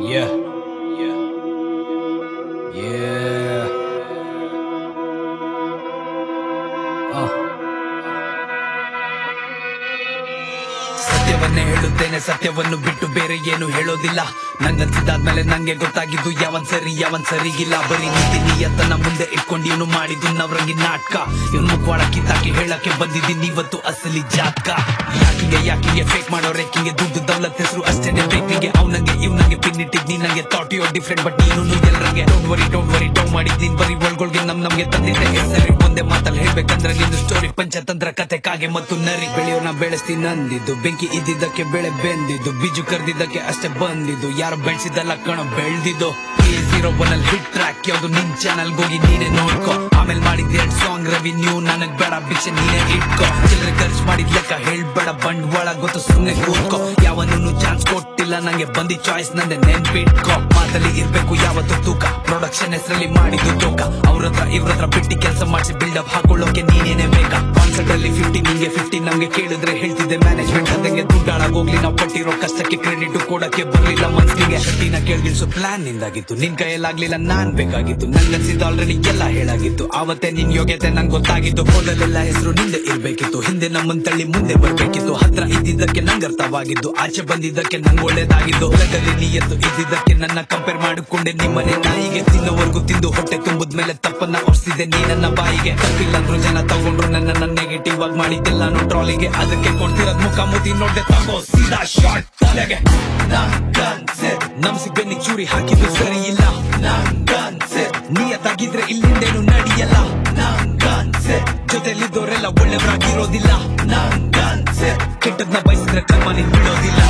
Yeah. Yeah. Yeah. Uh. ಸತ್ಯವನ್ನೇ ಹೇಳುತ್ತೇನೆ ಸತ್ಯವನ್ನು ಬಿಟ್ಟು ಬೇರೆ ಏನು ಹೇಳೋದಿಲ್ಲ ನಂಗನ್ಸಿದಾದ್ಮೇಲೆ ನಂಗೆ ಗೊತ್ತಾಗಿದ್ದು ಯಾವನ್ ಸರಿ ಯಾವನ್ ಸರಿಗಿಲ್ಲ ಬರೀ ನೀತಿ ನಿಯತ್ತನ್ನ ಮುಂದೆ ಇಟ್ಕೊಂಡು ಇವನು ಮಾಡಿದ್ದು ನವರಂಗಿ ನಾಟಕ ಇವನ್ ಮುಖವಾಡ ಕಿತ್ತಾಕಿ ಹೇಳಕ್ಕೆ ಬಂದಿದ್ದೀನಿ ಇವತ್ತು ಅಸಲಿ ಜಾತಕ ಯಾಕಿಗೆ ಯಾಕಿಗೆ ಫೇಕ್ ಮಾಡೋ ರೇಕಿಂಗೆ ದುಡ್ಡು ದೌಲತ್ ಹೆಸರು ಅಷ್ಟೇನೆ ಬೇಕಿಗೆ ಅವ್ನಂಗೆ ಇವ್ನಂಗೆ ಪಿನ್ ಇಟ್ಟಿದ್ ನೀ ನಂಗೆ ಥಾಟ್ ಯೋ ಡಿಫ್ರೆಂಟ್ ಬಟ್ ನೀನು ಎಲ್ಲರಂಗೆ don't worry don't worry down ಮಾಡಿದ್ದೀನಿ ಬರೀ ಒಳ್ಗೊಳ್ಗೆ ನಮ್ ನಮ್ಗೆ ತಂದಿದ್ದೆ ಹೆಸರಿ ಒಂದೇ ಮಾತಲ್ಲಿ ಹೇಳ್ಬೇಕಂದ್ರೆ ನಿಂದು ಸ್ಟೋರಿ ಪಂಚತಂತ್ರ ಕತೆ ಕಾಗೆ ಮತ್ತು ನರಿ ಬೆಳೆಯೋನ ಬೆಳೆಸ್ತೀನಿ ನಂದಿದ್ದು ಬೆಂಕಿ ಇದ್ದಿದ್ದಕ್ಕೆ ಬೆಳೆ ಬೆಂದಿದ್ದು ಬೀಜು ಕರ್ದಿದ್ದಕ್ಕೆ ಅಷ್ಟೇ ಬಂದಿದ್ದು ಯಾರು ಬೆಳೆಸಿದಲ್ಲ ಕಣ ಬೆಳ್ದಿದ್ದು ಈ ಜೀರೋ ಒನ್ ಹಿಟ್ ಟ್ರ್ಯಾಕ್ ಯಾವ್ದು ನಿನ್ ಚಾನಲ್ ಹೋಗಿ ನೀನೇ ನೋಡ್ಕೊ ಆಮೇಲೆ ಮಾಡಿದ್ ಎರಡ್ ಸಾಂಗ್ ರೆವಿನ್ಯೂ ನನಗ್ ಬೇಡ ಭಿಕ್ಷೆ ನೀನೇ ಇಟ್ಕೊ ಚಿಲ್ಲರೆ ಖರ್ಚು ಮಾಡಿದ್ ಲೆಕ್ಕ ಹೇಳ್ಬೇಡ ಬಂಡವಾಳ ಗೊತ್ತು ಸುಮ್ನೆ ಕೂತ್ಕೊ ಯಾವನೂ ಚಾನ್ಸ್ ಕೊಟ್ಟಿಲ್ಲ ನಂಗೆ ಬಂದಿ ಚಾಯ್ಸ್ ನಂದೆ ನೆನ್ಪಿಟ್ಕೊ ಮಾತಲ್ಲಿ ಇರ್ಬೇಕು ಯಾವತ್ತು ತೂಕ ಪ್ರೊಡಕ್ಷನ್ ಹೆಸರಲ್ಲಿ ಮಾಡಿದ್ದು ತೂಕ ಅವ್ರ ಹತ್ರ ಇವ್ರ ಹತ್ರ ಬಿಟ್ಟಿ ಕೆಲಸ ಮಾಡಿಸಿ ಬಿಲ್ಡಪ್ ಹಾಕೊಳ್ಳೋಕೆ ನೀನೇನೆ ಬೇಕಾ ಕಾನ್ಸರ್ಟ್ ಅಲ್ಲಿ ಫಿಫ್ಟಿ ನಿಂಗೆ ಫಿಫ್ಟಿ ನಮ್ಗೆ ಕೇಳಿದ್ರೆ ಹೇಳ್ತಿದ್ದೆ ಮ್ಯಾನೇಜ್ಮೆಂಟ್ ಅದಂಗೆ ದುಡ್ಡಾಳಾಗೋಗ್ಲಿ ನಾವು ಪಟ್ಟಿರೋ ಕಷ್ಟಕ್ಕೆ ಕ್ರೆಡಿಟ್ ಕೊಡಕ್ಕೆ ಬರ್ಲಿಲ್ಲ ಮನ್ಸಿಗೆ ಕಟ್ಟಿನ ಕೇಳ್ಗಿಲ್ಸೋ ಪ್ಲಾನ್ ನಿಂದಾಗಿತ್ತು ನಿನ್ ಕೈಯಲ್ಲಾಗ್ಲಿಲ್ಲ ನಾನ್ ಬೇಕಾಗಿತ್ತು ನನ್ಗನ್ಸಿದ್ದು ಆಲ್ರೆಡಿ ಎಲ್ಲ ಹೇಳಾಗಿತ್ತು ಆವತ್ತೇ ನಿನ್ ಯೋಗ್ಯತೆ ನಂಗೆ ಗೊತ್ತಾಗಿತ್ತು ಮೊದಲೆಲ್ಲ ಹೆಸರು ನಿಂದೆ ಇರ್ಬೇಕಿತ್ತು ಹಿಂದೆ ನಮ್ಮನ್ ತಳ್ಳಿ ಮುಂದೆ ಬರ್ಬೇಕಿತ್ತು ಹತ್ರ ಇದ್ದಿದ್ದಕ್ಕೆ ನಂಗೆ ಅರ್ಥವಾಗಿದ್ದು ಆಚೆ ಬಂದಿದ್ದಕ್ಕೆ ನಂಗೆ ಒಳ್ಳೇದಾಗಿದ್ದು ಹೊಲದಲ್ಲಿ ನೀಯತ್ತು ಇದ್ದಿದ್ದಕ್ಕೆ ನನ್ನ ಕಂಪೇರ್ ಮಾಡಿಕೊಂಡೆ ನಿಮ್ಮನೆ ನಾಯಿಗೆ ತಿನ್ನೋವರೆಗೂ ತಿಂದು ಹೊಟ್ಟೆ ತುಂಬಿದ್ಮೇಲೆ ತಪ್ಪನ್ನ ಹೊರಿಸಿದೆ ನೀ ನನ್ನ ಬಾಯಿಗೆ ತಪ್ಪಿಲ್ಲ ಅಂದ್ರು ಜನ ತಗೊಂಡ್ರು ನನ್ನ ನೆಗೆಟಿವ್ ಆಗಿ ಮಾಡಿದ್ದೆಲ್ಲಾನು ಟ್ರಾಲಿಗೆ ಅದಕ್ಕೆ ಕೊಡ್ತಿರೋದ್ ಮುಖ ಮುತಿ ನೋಡ್ದೆ ತಗೋ ಸೀದಾ ಶಾರ್ಟ್ ತಲೆಗೆ ನಂಗನ್ಸೆ ನಮ್ಸಿ ಬೆನ್ನಿಗ್ ಚೂರಿ ಹಾಕಿದ್ದು ಸರಿ ಇಲ್ಲ ನಂಗನ್ಸೆ ನಿಯತ್ತಾಗಿದ್ರೆ ಇಲ್ಲಿಂದೇನು ನಡೆಯಲ್ಲ ನಂಗನ್ಸೆ ಜೊತೆಲಿದ್ದವರೆಲ್ಲ ಒಳ್ಳೆಯವರಾಗಿರೋದಿಲ್ಲ ನಂಗನ್ಸೆ ಕೆಟ್ಟದ್ನ ಬಯಸಿದ್ರೆ ಕರ್ಮ ನೀನ್ ಬಿಡೋದಿಲ್ಲ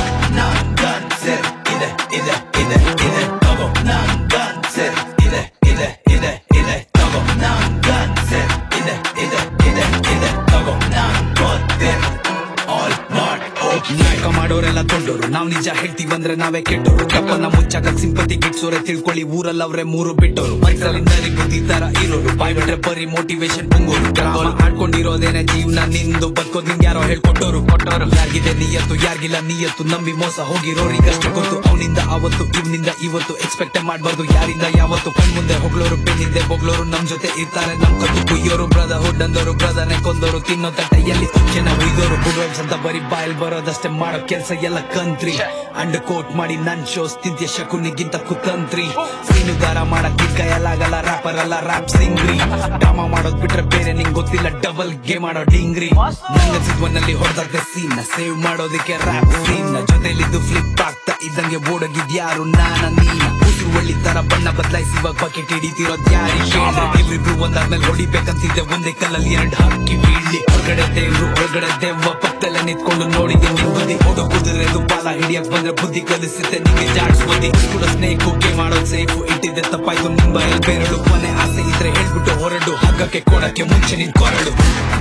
ನಂಗನ್ಸೆ ಇದೆ ಇದೆ ಇದೆ ಇದೆ ತಗೋ ನಂಗನ್ಸೆ ಇದೆ ಇದೆ ಇದೆ ಇದೆ ತಗೋ ನಂಗನ್ಸೆ ಇದೆ ಇದೆ ಇದೆ ಇದೆ ತಗೋ ನಂಗ್ ಗೊತ್ತೇ ಆಲ್ ನಾಟ್ ನಾಟಕ ಮಾಡೋರೆಲ್ಲ ದೊಡ್ಡೋರು ನಾವ್ ನಿಜ ಹೇಳ್ತೀವಂದ್ರೆ ನಾವೇ ಕೆಟ್ಟೋರು ತಪ್ಪನ್ನ ಮುಚ್ಚಾಕ ಸಿಂಪತಿ ಗಿಟ್ಸೋರೆ ತಿಳ್ಕೊಳ್ಳಿ ಊರಲ್ಲ ಅವ್ರೆ ಮೂರು ಬಿಟ್ಟೋರು ಮೈಸಲ್ಲಿ ನರಿ ಬುದ್ಧಿ ತರ ಇರೋರು ಬಾಯ್ ಬಿಟ್ರೆ ಬರೀ ಮೋಟಿವೇಶನ್ ಪುಂಗೋರು ಗ್ರಾಮಲ್ಲಿ ಆಡ್ಕೊಂಡಿರೋದೇನೆ ಜೀವನ ನಿಂದು ಬದುಕೋದ್ ನಿಂಗ್ ಯಾರೋ ಹೇಳ್ಕೊಟ್ಟೋರು ಕೊಟ್ಟೋರು ಯಾರಿಗಿದೆ ನಿಯತ್ತು ಯಾರಿಗಿಲ್ಲ ನಿಯತ್ತು ನಂಬಿ ಮೋಸ ಹೋಗಿರೋರಿಗಷ್ಟೇ ಗೊತ್ತು ಅವನಿಂದ ಅವತ್ತು ಇವನಿಂದ ಇವತ್ತು ಎಕ್ಸ್ಪೆಕ್ಟ್ ಮಾಡ್ಬಾರ್ದು ಯಾರಿಂದ ಯಾವತ್ತು ಕಣ್ಮುಂದೆ ಹೊಗಳೋರು ಬೆನ್ನಿಂದೆ ಬೊಗ್ಳೋರು ನಮ್ ಜೊತೆ ಇರ್ತಾರೆ ನಮ್ ಕತ್ತು ಕುಯ್ಯೋರು ಬ್ರದರ್ ಹುಡ್ ಅಂದೋರು ಬ್ರದರ್ನೆ ಕೊಂದೋರು ತಿನ್ನೋ ತಟ್ಟೆಯಲ್ಲಿ ಉಚ್ಚೆನ ಉಯ್ದೋರು ಬುಡ್ವೈಬ್ಸ್ ಅಂತ ಬರೀ ಬಾಯಲ್ ಬರೋದಷ್ಟೇ ಮಾಡೋ ಕೆಲ್ಸ ಎಲ್ಲ ಕಂತ್ರಿ ಅಂಡ್ ಕೋಟ್ ಮಾಡಿ ನನ್ ಶೋಸ್ ತಿಂತಿಯ ಶಕುನಿಗಿಂತ ಕುತಂತ್ರಿ ಸೀನುಗಾರ ಮಾಡಕ್ ಕೈಯಲ್ಲಾಗಲ್ಲ ರ್ಯಾಪರ್ ಅಲ್ಲ ರ್ಯಾಪ್ ಸಿಂಗ್ರಿ ಡ್ರಾಮಾ ಮಾಡೋದ್ ಬಿಟ್ರೆ ಬೇರೆ ನಿಂಗ್ ಗೊತ್ತಿಲ್ಲ ಡಬಲ್ ಗೇಮ್ ಮಾಡೋ ಡಿಂಗ್ರಿ ನಂಗನ್ಸಿದ್ವನ್ನಲ್ಲಿ ಹೊಡೆದಾಗ್ದೆ ಸೀನ್ ಸೇವ್ ಮಾಡೋದಕ್ಕೆ ರ್ಯಾಪ್ ಸೀನ್ ಜೊತೆಲಿದ್ದು ಫ್ಲಿಪ್ ಆಗ್ತಾ ಇದ್ದಂಗೆ ಓಡೋಗಿದ್ಯಾರು ನಾನ ನೀನ ಉಸಿರು ಒಳ್ಳಿ ತರ ಬಣ್ಣ ಬದಲಾಯಿಸಿ ಇವಾಗ ಬಕೆಟ್ ಹಿಡಿತಿರೋದ್ ಯಾರಿಗೆ ಕೇಳ್ದೆ ಇವ್ರಿಬ್ರು ಒಂದಾದ್ಮೇಲೆ ಹೊಡಿಬೇಕಂತಿದ್ದೆ ಒಂದೇ ಕಲ್ಲಲ್ಲಿ ಎರಡು ಹಾಕಿ ಬೀಳ್ಲಿ ಹೊರಗಡೆ ದೇವ್ರು ಒಳಗಡೆ ದೆವ್ವ ಪಕ್ಕದಲ್ಲೇ ನಿಂತ್ಕೊಂಡು ನೋಡಿದ್ದೆ ನಿನ್ ಬುದ್ಧಿ ಓಡೋ ಕುದುರೆದು ಬಾಲ ಹಿಡಿಯಕ್ ಬಂದ್ರೆ ಬುದ್ಧಿ ಕಲಿಸುತ್ತೆ ನಿಂಗೆ ಜಾಡ್ಸ್ಬುದ್ಧಿ ಕೂಡ ಸ್ನೇಕ್ ಓಕೆ ಮಾಡೋದ್ ಸೇಫು ಇಟ್ಟಿದ್ದೆ ತಪ್ಪಾಯ್ತು ನಿಮ್ ಬಾಯಲ್ಲಿ ಬೇರಳು ಕೊನೆ ಆಸೆ ಇದ್ರೆ ಹೇಳ್ಬಿಟ್ಟು ಹೊರಡು ಹಗ್ಗಕ್ಕೆ ಕೊಡಕ್ಕೆ ಮುಂಚೆ ನಿನ್ ಕೊರಡು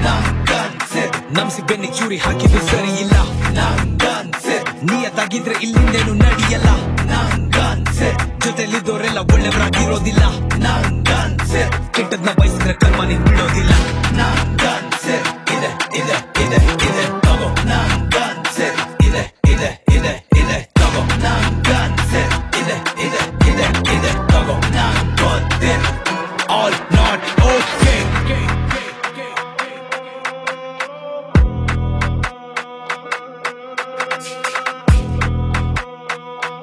ನಂಗನ್ಸೆ ನಮ್ಸಿ ಬೆನ್ನಿಗ್ ಚೂರಿ ಹಾಕಿದ್ದು ಸರಿ ಇಲ್ಲ ನಂಗನ್ಸೆ ನಿಯತ್ತಾಗಿದ್ರೆ ಇಲ್ಲಿಂದೇನು ನಡೆಯಲ್ಲ ನಂಗನ್ಸೆ ಜೊತೆಲಿದ್ದವರೆಲ್ಲ ಒಳ್ಳೆಯವರಾಗಿರೋದಿಲ್ಲ ನಂಗನ್ಸೆ ಕೆಟ್ಟದ್ನ ಬಯಸಿದ್ರೆ ಕರ್ಮ ನೀನ್ ಬಿಡೋದಿಲ್ಲ ನಂಗನ್ಸೆ ಇದೆ ಇದೆ ಇದೆ ಇದೆ ತಗೋ ನಂಗನ್ಸೆ ಇದೆ ಇದೆ ಇದೆ ಇದೆ ತಗೋ ನಂಗನ್ಸೆ ಇದೆ ಇದೆ ಇದೆ ಇದೆ ತಗೋ ನಂಗ್ ಗೊತ್ತೇ ಆಲ್ ನಾಟ್ ಓಕೆ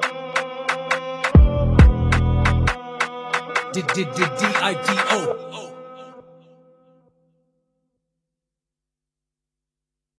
D-D-D-D-I-D-O.